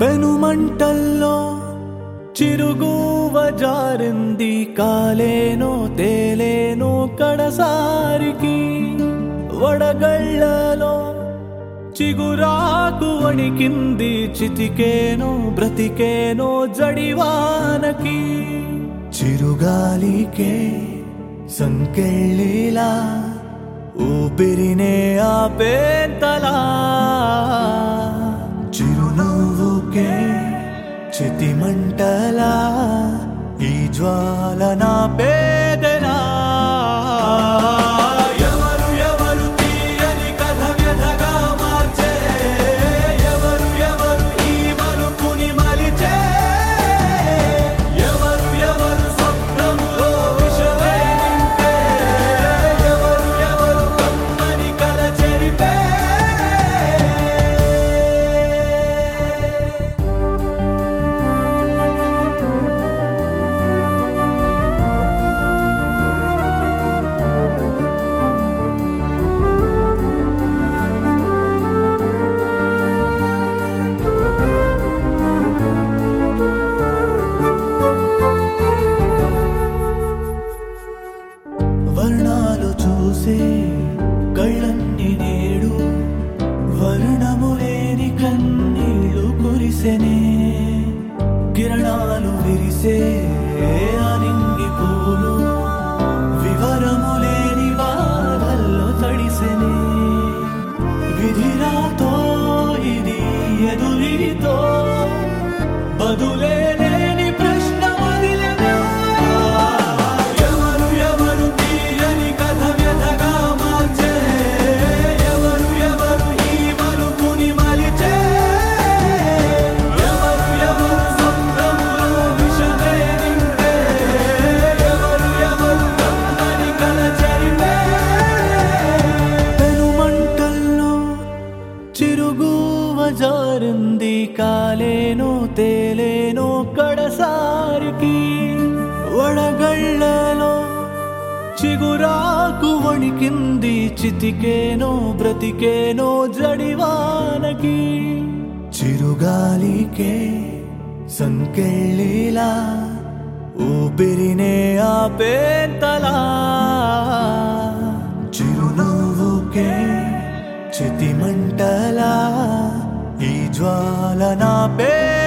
పెనుమంటల్లో చిరుగువ జారింది కాలేనో తేలేనో కడసారికి వడగళ్ళలో చిగురాకు వణికింది చితికేనో బ్రతికేనో జడివానకి చిరుగాలికే సంకెళ్ళిలా ఊపిరినే ఆపేంతలా చిరునవ్వుకే చితిమంటలా ఈ జ్వాల నా పేదలా ఎవరు ఎవరు తీయని కథ వ్యధగా మార్చే ఎవరు ఎవరు ఈ మలుపుని మలిచే ఎవరు ఎవరు స్వప్నములో విషమే నింపే ఎవరు ఎవరు కమ్మని కల చెరిపే వర్ణాలు చూసే కళ్ళన్ని నేడు వర్ణము లేని కన్నీళ్ళు కురిసెనే కిరణాలు విరిసే అనింగి పూలు వివరము లేని బాధల్లో తడిసెనే విధిరాతో ఇది ఎదురీతో బదులే లేని ప్రశ్న వదిలెనా? ఎవరు ఎవరు తీయని కథ వ్యధగా మార్చే ఎవరు ఎవరు ఈ మలుపుని మలిచే ఎవరు ఎవరు స్వప్నములో విషమే నింపే ఎవరు ఎవరు కమ్మని కల చెరిపే పెనుమంటల్లో చిరుగువ జారింది కాలేనో తేలేనో కడసారికి వడగళ్ళలో చిగురాకు వణికింది చితికేనో బ్రతికేనో జడివానకి చిరుగాలికే సంకెళ్ళిలా ఊపిరినే ఆపేంతలా చిరునవ్వుకే చితిమంటలా ఈ జ్వాల నా పే